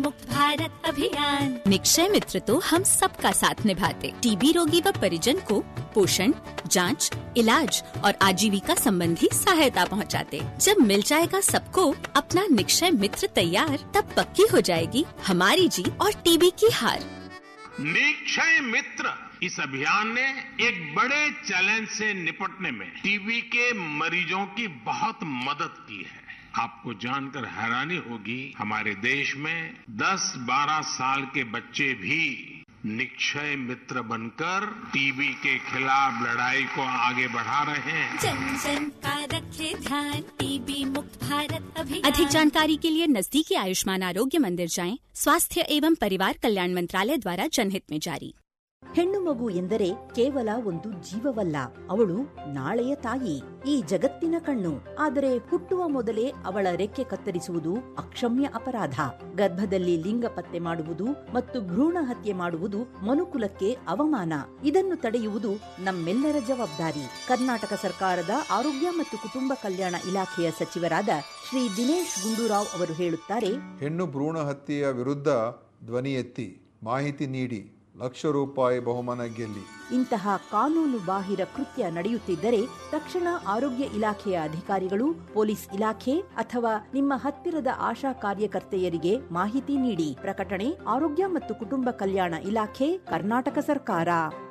मुक्त भारत अभियान निक्षय मित्र तो हम सबका साथ निभाते टीबी रोगी व परिजन को पोषण जांच, इलाज और आजीविका संबंधी सहायता पहुंचाते। जब मिल जाएगा सबको अपना निक्षय मित्र तैयार तब पक्की हो जाएगी हमारी जीत और टीबी की हार निक्षय मित्र इस अभियान ने एक बड़े चैलेंज से निपटने में टीबी के मरीजों की बहुत मदद की है आपको जानकर हैरानी होगी हमारे देश में 10-12 साल के बच्चे भी निक्षय मित्र बनकर टीबी के खिलाफ लड़ाई को आगे बढ़ा रहे हैं जन जन का रखे ध्यान टीबी मुक्त भारत अभियान अधिक जानकारी के लिए नजदीकी आयुष्मान आरोग्य मंदिर जाएं स्वास्थ्य एवं परिवार कल्याण मंत्रालय द्वारा जनहित में जारी ಹೆಣ್ಣು ಮಗು ಎಂದರೆ ಕೇವಲ ಒಂದು ಜೀವವಲ್ಲ ಅವಳು ನಾಳೆಯ ತಾಯಿ ಈ ಜಗತ್ತಿನ ಕಣ್ಣು ಆದರೆ ಹುಟ್ಟುವ ಮೊದಲೇ ಅವಳ ರೆಕ್ಕೆ ಕತ್ತರಿಸುವುದು ಅಕ್ಷಮ್ಯ ಅಪರಾಧ ಗರ್ಭದಲ್ಲಿ ಲಿಂಗ ಪತ್ತೆ ಮಾಡುವುದು ಮತ್ತು ಭ್ರೂಣ ಹತ್ಯೆ ಮಾಡುವುದು ಮನುಕುಲಕ್ಕೆ ಅವಮಾನ ಇದನ್ನು ತಡೆಯುವುದು ನಮ್ಮೆಲ್ಲರ ಜವಾಬ್ದಾರಿ ಕರ್ನಾಟಕ ಸರ್ಕಾರದ ಆರೋಗ್ಯ ಮತ್ತು ಕುಟುಂಬ ಕಲ್ಯಾಣ ಇಲಾಖೆಯ ಸಚಿವರಾದ ಶ್ರೀ ದಿನೇಶ್ ಗುಂಡೂರಾವ್ ಅವರು ಹೇಳುತ್ತಾರೆ ಹೆಣ್ಣು ಭ್ರೂಣ ಹತ್ಯೆಯ ವಿರುದ್ಧ ಧ್ವನಿ ಎತ್ತಿ ಮಾಹಿತಿ ನೀಡಿ ಲಕ್ಷ ರೂಪಾಯಿ ಬಹುಮಾನ ಗೆಲ್ಲಿ ಇಂತಹ ಕಾನೂನು ಬಾಹಿರ ಕೃತ್ಯ ನಡೆಯುತ್ತಿದ್ದರೆ ತಕ್ಷಣ ಆರೋಗ್ಯ ಇಲಾಖೆಯ ಅಧಿಕಾರಿಗಳು ಪೊಲೀಸ್ ಇಲಾಖೆ ಅಥವಾ ನಿಮ್ಮ ಹತ್ತಿರದ ಆಶಾ ಕಾರ್ಯಕರ್ತೆಯರಿಗೆ ಮಾಹಿತಿ ನೀಡಿ ಪ್ರಕಟಣೆ ಆರೋಗ್ಯ ಮತ್ತು ಕುಟುಂಬ ಕಲ್ಯಾಣ ಇಲಾಖೆ ಕರ್ನಾಟಕ ಸರ್ಕಾರ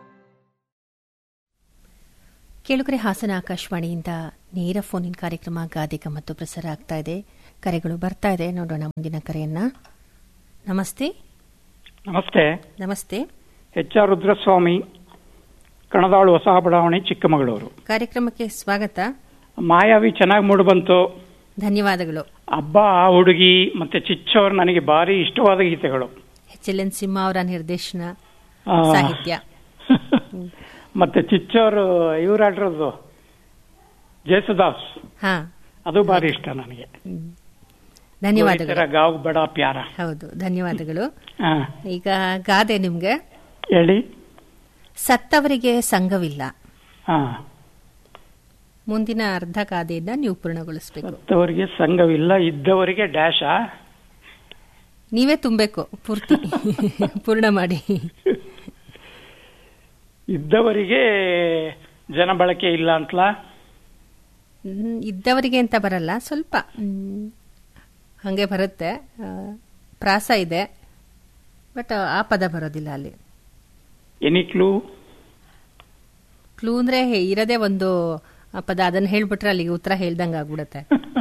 ಕೇಳುಗರೆ ಹಾಸನ ಆಕಾಶವಾಣಿಯಿಂದ ನೇರ ಫೋನ್ ಇನ್ ಕಾರ್ಯಕ್ರಮ ಗಾದಿಕ ಮತ್ತು ಪ್ರಸಾರ ಆಗ್ತಾ ಇದೆ ಕರೆಗಳು ಬರ್ತಾ ಇದೆ ನೋಡೋಣ ಮುಂದಿನ ಕರೆಯನ್ನ ನಮಸ್ತೆ ನಮಸ್ತೆ ನಮಸ್ತೆ ಎಚ್ ಆರ್ ರುದ್ರಸ್ವಾಮಿ ಕಣದಾಳು ಹೊಸ ಬಡಾವಣೆ ಚಿಕ್ಕಮಗಳೂರು ಕಾರ್ಯಕ್ರಮಕ್ಕೆ ಸ್ವಾಗತ ಮಾಯಾವಿ ಚೆನ್ನಾಗಿ ಮೂಡಿಬಂತು ಧನ್ಯವಾದಗಳು ಹಬ್ಬ ಆ ಹುಡುಗಿ ಮತ್ತೆ ಚಿಚ್ಚೋರ್ ನನಗೆ ಭಾರಿ ಇಷ್ಟವಾದ ಗೀತೆಗಳು ಎಚ್ ಎಲ್ ಎನ್ ಸಿಂಹ ಅವರ ನಿರ್ದೇಶನ ಆ, ಸಾಹಿತ್ಯ ಮತ್ತೆ ಚಿಚ್ಚೋರು ಇವರಾಡಿರೋದು ಜೇಸುದಾಸ್ ಹಾ ಅದು ಭಾರಿ ಇಷ್ಟ ನನಗೆ ಧನ್ಯವಾದಗಳು ಗಾವ್ ಬಡ ಪ್ಯಾರ ಹೌದು ಧನ್ಯವಾದಗಳು ಆ, ಈಗ ಗಾದೆ ನಿಮ್ಗೆ ಹೇಳಿ ಸತ್ತವರಿಗೆ ಸಂಘವಿಲ್ಲ ಹಾ ಮುಂದಿನ ಅರ್ಧ ಗಾದೆಯನ್ನ ನೀವು ಪೂರ್ಣಗೊಳಿಸಬೇಕು ಮತ್ತವರಿಗೆ ಸಂಘವಿಲ್ಲ ಇದ್ದವರಿಗೆ ಡ್ಯಾಶ ನೀವೇ ತುಂಬಬೇಕು ಪೂರ್ತಿ ಪೂರ್ಣ ಮಾಡಿ ಇದ್ದವರಿಗೆ ಜನ ಬಳಕೆ ಇಲ್ಲ ಅಂತಲಾ ಹ್ಮ್, ಇದ್ದವರಿಗೆ ಅಂತ ಬರಲ್ಲ ಸ್ವಲ್ಪ ಹ್ಮ್, ಹಂಗೆ ಬರುತ್ತೆ ಆ, ಪ್ರಾಸ ಇದೆ ಬಟ್ ಆ ಪದ ಬರೋದಿಲ್ಲ ಅಲ್ಲಿ ಎನಿ ಕ್ಲೂ ಕ್ಲೂ ಅಂದ್ರೆ ಹೇ- ಇರದೇ ಒಂದು ಆ ಪದ ಅದನ್ನ ಹೇಳ್ಬಿಟ್ರೆ ಅಲ್ಲಿಗೆ ಉತ್ತರ ಹೇಳ್ದಂಗ ಆಗ್ಬಿಡುತ್ತೆ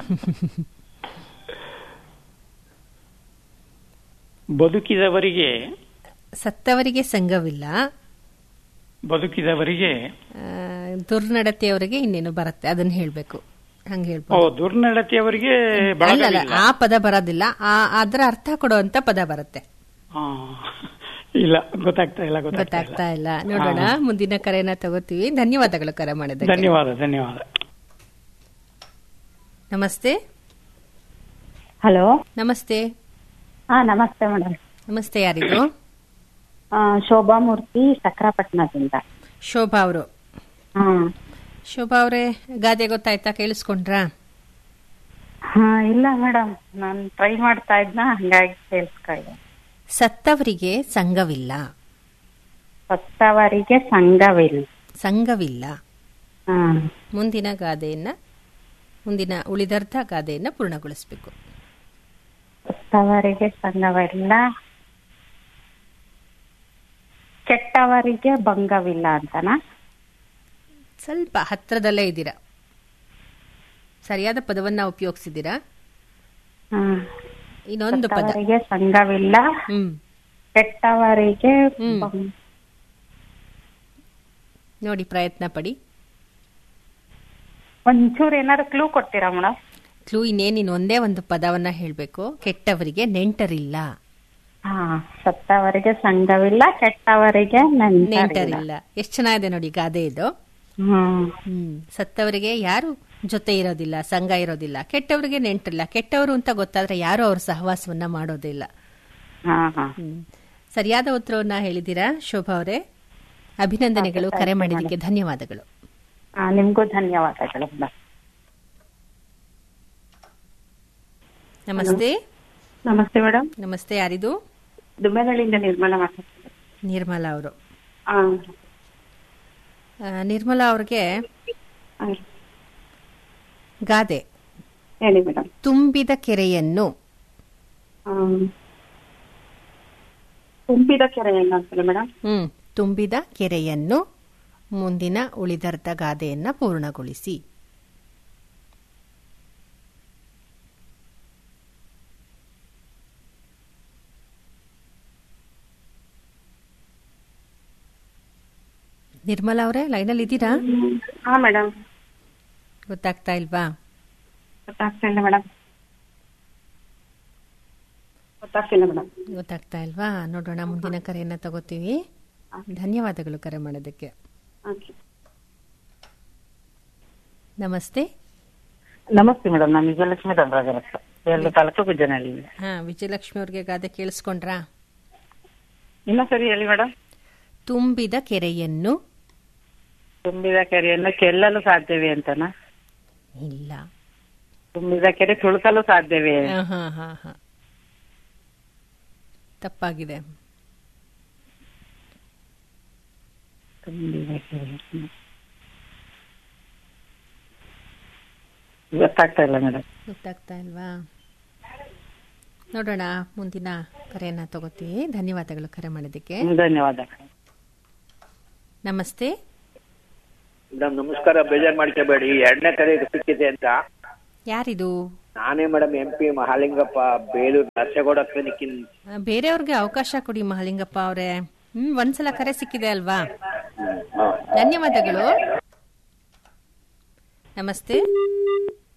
ಬದುಕಿದವರಿಗೆ ಸತ್ತವರಿಗೆ ಸಂಘವಿಲ್ಲ ಬದುಕಿದವರಿಗೆ ಆ, ದುರ್ನಡತೆಯವರಿಗೆ ಇನ್ನೇನು ಬರುತ್ತೆ ಅದನ್ನ ಹೇಳ್ಬೇಕು ಹಂಗೆ ಓ ಹೇಳ್ಬೋದು ದುರ್ನಡತೆಯವರಿಗೆ ಅಲ್ಲ ಅಲ್ಲ ಬಳಗವಿಲ್ಲ ಆ ಪದ ಬರೋದಿಲ್ಲ ಆ ಅದರ ಅರ್ಥ ಕೊಡುವಂತ ಪದ ಬರುತ್ತೆ ಆ, ಇಲ್ಲ ಗೊತ್ತಾಗ್ತಾ ಇಲ್ಲ ಗೊತ್ತಾಗ್ತಾ ಗೊತ್ತಾಗ್ತಾ ಇಲ್ಲ ಇಲ್ಲ ನೋಡೋಣ ಮುಂದಿನ ಕರೆನ ತಗೋತೀವಿ ಧನ್ಯವಾದಗಳು ಕರೆ ಮಾಡಿದ್ದಕ್ಕೆ ಧನ್ಯವಾದ ಧನ್ಯವಾದ ನಮಸ್ತೆ ಹಲೋ ನಮಸ್ತೆ ಹಾ ನಮಸ್ತೆ ಮೇಡಮ್ ನಮಸ್ತೆ ಯಾರಿದು ಶೋಭಾ ಮೂರ್ತಿ ಸಕ್ರಾಪಟ್ಟಣದಿಂದ ಶೋಭಾ ಅವರು ಹಾ ಶೋಭಾ ಅವರೇ ಗಾದೆ ಗೊತ್ತಾಯ್ತಾ ಕೇಳಿಸ್ಕೊಂಡ್ರಾ ಹಾ ಇಲ್ಲ ಮೇಡಮ್ ನಾನು ಟ್ರೈ ಮಾಡ್ತಾ ಇದ್ನ ಹಂಗಾಗಿ ಕೇಳಿಸ್ಕೊಳ್ಳಿ ಸತ್ತವರಿಗೆ ಸಂಘವಿಲ್ಲ ಸತ್ತವರಿಗೆ ಸಂಘವಿಲ್ಲ ಸಂಘವಿಲ್ಲ ಹಾ ಮುಂದಿನ ಗಾದೆಯನ್ನ ಮುಂದಿನ ಉಳಿದರ್ಧ ಗಾದೆಯನ್ನ ಪೂರ್ಣಗೊಳಿಸಬೇಕು ಸತ್ತವರಿಗೆ ಸಂಘವಿಲ್ಲ ಕೆಟ್ಟವರಿಗೆ ಭಂಗವಿಲ್ಲ ಅಂತನಾ ಸ್ವಲ್ಪ ಹತ್ರದಲ್ಲೇ ಇದ್ದೀರಾ ಸರಿಯಾದ ಪದವನ್ನ ಉಪಯೋಗಿಸಿದ್ದೀರಾ ಹಾ ಇನ್ನೊಂದು ಪದ ಸತ್ತವರಿಗೆ ಸಂಘವಿಲ್ಲ ಹ್ಮ್ ಕೆಟ್ಟವರಿಗೆ ಹ್ಮ್. ಭಂಗ- ನೋಡಿ ಪ್ರಯತ್ನ ಪಡಿ ಒಂಚೂರು ಏನಾದ್ರು ಕ್ಲೂ ಕೊಡ್ತೀರಾ ಮೇಡಮ್ ಕ್ಲೂ ಇನ್ನೇನು ಇನ್ನು ಒಂದೇ ಒಂದು ಪದವನ್ನ ಹೇಳಬೇಕು ಕೆಟ್ಟವರಿಗೆ ನೆಂಟರಿಲ್ಲ ಹಾ ಸತ್ತವರಿಗೆ ಸಂಘವಿಲ್ಲ ಕೆಟ್ಟವರಿಗೆ ನೆಂಟರಿಲ್ಲ ನೆಂಟರಿಲ್ಲ ಎಷ್ಟು ಚೆನ್ನಾಗಿದೆ ನೋಡಿ ಗಾದೆ ಇದು ಹ್ಮ್ ಹ್ಮ್ ಸತ್ತವರಿಗೆ ಯಾರು ಜೊತೆ ಇರೋದಿಲ್ಲ ಸಂಘ ಇರೋದಿಲ್ಲ ಕೆಟ್ಟವರಿಗೆ ನೆಂಟರಿಲ್ಲ ಕೆಟ್ಟವರು ಅಂತ ಗೊತ್ತಾದ್ರೆ ಯಾರು ಅವ್ರ ಸಹವಾಸವನ್ನ ಮಾಡೋದಿಲ್ಲ ಹಾ ಹಾ ಹ್ಮ್. ಸರಿಯಾದ ಉತ್ತರವನ್ನ ಹೇಳಿದ್ದೀರಾ ಶೋಭಾ ಅವರೇ ಅಭಿನಂದನೆಗಳು ಕರೆ ಮಾಡಿದ್ದಕ್ಕೆ ಧನ್ಯವಾದಗಳು ಹಾ ನಿಮ್ಗೂ ಧನ್ಯವಾದಗಳು ಮೇಡಮ್ ನಮಸ್ತೆ ನಮಸ್ತೆ ಮೇಡಮ್ ನಮಸ್ತೆ ಯಾರಿದು ದುಮ್ಮೆನಹಳ್ಳಿಯಿಂದ ನಿರ್ಮಲಾ ಮಾತಾಡ್ತಿದ್ದೆ ನಿರ್ಮಲಾ ಅವರು ಆ, ನಿರ್ಮಲಾ ಅವ್ರಿಗೆ ಆ, ಗಾದೆ ಹೇಳಿ ಮೇಡಮ್ ತುಂಬಿದ ಕೆರೆಯನ್ನು ತುಂಬಿದ ಕೆರೆ ಏನಂತಲ್ಲ ಮೇಡಮ್ ಹ್ಮ್ ತುಂಬಿದ ಕೆರೆಯನ್ನು ಮುಂದಿನ ಉಳಿದರ್ಧ ಗಾದೆಯನ್ನ ಪೂರ್ಣಗೊಳಿಸಿ ನಿರ್ಮಲಾ ಅವರೇ ಲೈನಲ್ಲಿ ಇದ್ದೀರಾ ಹಾ ಮೇಡಮ್ ಗೊತ್ತಾಗ್ತಾ ಇಲ್ವಾ ಗೊತ್ತಾಗ್ತಾ ಇಲ್ಲ ಮೇಡಮ್ ಗೊತ್ತಾಗ್ತಿಲ್ಲ ಮೇಡಮ್ ಗೊತ್ತಾಗ್ತಾ ಇಲ್ವಾ ನೋಡೋಣ ಮುಂದಿನ ಕರೆಯನ್ನ ತಗೋತೀವಿ ಧನ್ಯವಾದಗಳು ಕರೆ ಮಾಡೋದಕ್ಕೆ ಓಕೆ ನಮಸ್ತೆ ನಮಸ್ತೆ ಮೇಡಮ್ ನಾನು ವಿಜಯಲಕ್ಷ್ಮಿ ದಂಡರಾಜರತ್ತ ಎಲ್ಲ ತಾಲೂಕು ಗುಜ್ಜನಹಳ್ಳಿ ಹಾ ವಿಜಯಲಕ್ಷ್ಮಿ ಅವ್ರಿಗೆ ಗಾದೆ ಕೇಳಿಸ್ಕೊಂಡ್ರಾ ಇನ್ನ ಸರಿ ಹೇಳಿ ಮೇಡಮ್ ತುಂಬಿದ ಕೆರೆಯನ್ನು ತುಂಬಿದ ಕೆರೆಯನ್ನು ಕೆಲ್ಲಲು ಸಾಧ್ಯವೇ ಅಂತನಾ ಇಲ್ಲ ತುಂಬಿದ ಕೆರೆ ತುಳುಕಲು ಸಾಧ್ಯವೇ ಹಾ, ಹಾ, ಹಾ, ಹಾ. ತಪ್ಪಾಗಿದೆ ತುಂಬಿದ ಕೆರೆ ಗೊತ್ತಾಗ್ತಾ ಇಲ್ಲ ಮೇಡಮ್ ಗೊತ್ತಾಗ್ತಾ ಇಲ್ವಾ ನೋಡೋಣ ಮುಂದಿನ ಕರೆಯನ್ನ ತಗೋತೀವಿ ಧನ್ಯವಾದಗಳು ಕರೆ ಮಾಡೋದಕ್ಕೆ ಧನ್ಯವಾದ ನಮಸ್ತೆ ಮೇಡಮ್ ನಮಸ್ಕಾರ ಬೇಜಾರ್ ಮಾಡ್ಕೋಬೇಡಿ ಎರಡನೇ ಕರೆ ಸಿಕ್ಕಿದೆ ಅಂತ ಯಾರಿದು ನಾನೇ madam M P Mahalingappa Belur Narasegowda clinic ಆ, ಬೇರೆಯವ್ರಿಗೆ ಅವಕಾಶ ಕೊಡಿ ಮಹಾಲಿಂಗಪ್ಪ ಅವರೇ ಹ್ಮ್ ಒಂದ್ಸಲ ಕರೆ ಸಿಕ್ಕಿದೆ ಅಲ್ವಾ ಧನ್ಯವಾದಗಳು ನಮಸ್ತೆ